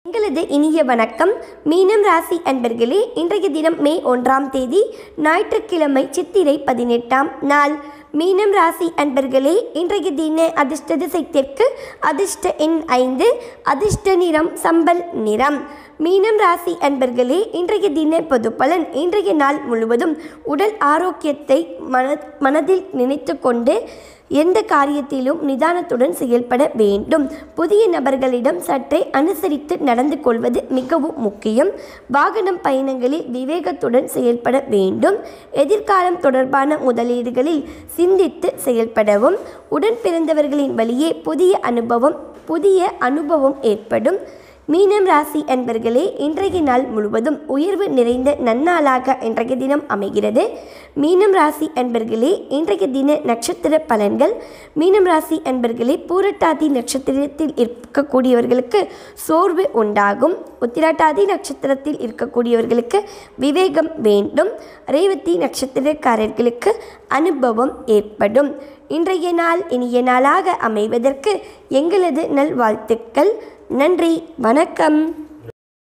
எங்களது இனிய வணக்கம் மீனம் ராசி அன்பர்களே இன்றைய தினம் மே ஒன்றாம் தேதி ஞாயிற்றுக்கிழமை சித்திரை பதினெட்டாம் நாள் மீனம் ராசி அன்பர்களே இன்றைய தின அதிர்ஷ்ட திசை தெற்கு அதிர்ஷ்ட எண் ஐந்து அதிர்ஷ்ட நிறம் சம்பல் நிறம் மீனம் ராசி அன்பர்களே இன்றைய தின பொது பலன் இன்றைய நாள் முழுவதும் உடல் ஆரோக்கியத்தை மன மனதில் நினைத்து கொண்டு எந்த காரியத்திலும் நிதானத்துடன் செயல்பட வேண்டும் புதிய நபர்களிடம் சற்றே அனுசரித்து நடந்து கொள்வது மிகவும் முக்கியம் வாகனம் பயணங்களில் விவேகத்துடன் செயல்பட வேண்டும் எதிர்காலம் தொடர்பான முதலீடுகளில் சிந்தித்து செயல்படவும் உடன் பிறந்தவர்களின் வழியே புதிய அனுபவம் புதிய அனுபவம் ஏற்படும் மீனம் ராசி அன்பர்களே இன்றைய நாள் முழுவதும் உயர்வு நிறைந்த நன்னாளாக இன்றைய தினம் அமைகிறது மீனம் ராசி அன்பர்களே இன்றைய தின நட்சத்திர பலன்கள் மீனம் ராசி அன்பர்களே பூரட்டாதி நட்சத்திரத்தில் இருக்கக்கூடியவர்களுக்கு சோர்வு உண்டாகும் உத்திராட்டாதி நட்சத்திரத்தில் இருக்கக்கூடியவர்களுக்கு விவேகம் வேண்டும் ரேவதி நட்சத்திரக்காரர்களுக்கு அனுபவம் ஏற்படும் இன்றைய நாள் இனிய நாளாக அமைவதற்கு எங்களது நல்வாழ்த்துக்கள் நன்றி வணக்கம்